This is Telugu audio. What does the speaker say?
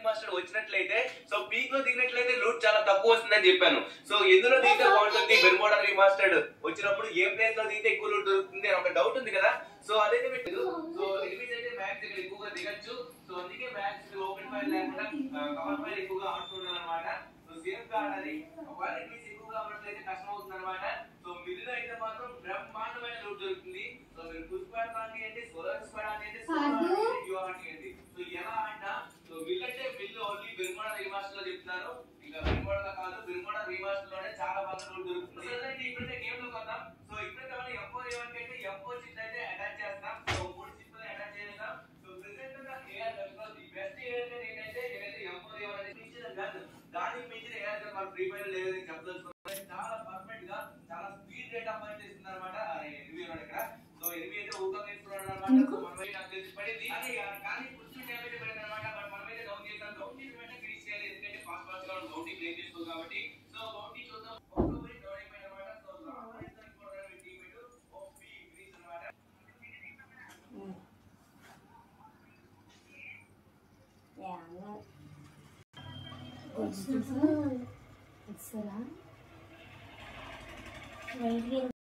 రీమాస్టర్ వచ్చినట్లయితే సో పీక్ లో దిగినట్లయితే లూట్ చాలా తక్కువ వస్తుందని చెప్పాను సో ఎందులో దిగితే బాగుంటుంది బెర్మోడా రీమాస్టర్డ్ వచ్చినప్పుడు ఏ ప్లేస్ లో దిగితే ఎక్కువ లూట్ దొరుకుతుంది అని ఒక డౌట్ ఉంది కదా సో అదైతే మీకు సో ఎనిమిది అయితే మ్యాక్స్ ఇక్కడ ఎక్కువగా దిగచ్చు సో అందుకే మ్యాక్స్ ఓపెన్ ఫైల్ లేకుండా కవర్ ఫైల్ ఎక్కువగా ఆడుతున్నాను అనమాట సో సేఫ్ గా ఆడాలి ఒకవేళ ఎనిమిది ఎక్కువగా ఉన్నట్లయితే కష్టం అవుతుంది అనమాట సో మిడిల్ అయితే మాత్రం బ్రహ్మాండమైన లూట్ దొరుకుతుంది సో మీరు పుష్పాడ్ కానివ్వండి సోలార్ స్క్వాడ్ కానివ్వండి కాదు. యూ కానివ్వండి సో ఎలా అంట సో విల్ అంటే విల్ ఓన్లీ బెర్మోడా రీమాస్టర్ లో చెప్తున్నారు ఇంకా బెర్మోడా కాదు బెర్మోడా రీమాస్టర్ లోనే చాలా బాగా లూట్ దొరుకుతుంది సో అయితే ఇప్పుడైతే గేమ్ లో కొద్దాం సో ఇప్పుడైతే మనం ఎంపో ఏమంటే ఎంపో చిప్ అయితే అటాచ్ చేస్తాం సో మూడు చిప్లు అటాచ్ చేస్తాం సో ప్రెసెంట్ గా ఏఆర్ ది బెస్ట్ ఏఆర్ ఏంటంటే ఏదైతే ఎంపో ఏమంటే మించిన గన్ దానికి మించిన ఏఆర్ గన్ మన ఫ్రీ ఫైర్ లేదని చెప్పదలుచుకున్నాం చాలా పర్ఫెక్ట్ గా చాలా స్పీడ్ రేట్ ఆఫ్ పని చేస్తుంది అనమాట ఎనిమిది ఉన్నాడు ఇక్కడ సో ఎనిమిది అయితే ఊగా తీసుకున్నాడు అనమాట సో మనమైతే నాకు తెలిసి పడింది కానీ కానీ కొంచెం డ్యామేజ్ పడింది అనమాట బట్ మనమైతే డౌన్ చేద్దాం డౌన్ చేసి వెంటనే ఫినిష్ చేయాలి ఎందుకంటే ఫాస్ట్ ఫాస్ట్ గా మనం బౌంటీ ప్లే చేసుకోవాలి కాబట్టి సో బౌంటీ చూద్దాం ఒక్కొక్కరి డౌన్ అయిపోయింది అనమాట సో రామరాజు ఇంకోటి టీమేట్ ఓపీ గ్రీస్ అనమాట ఇస్తారా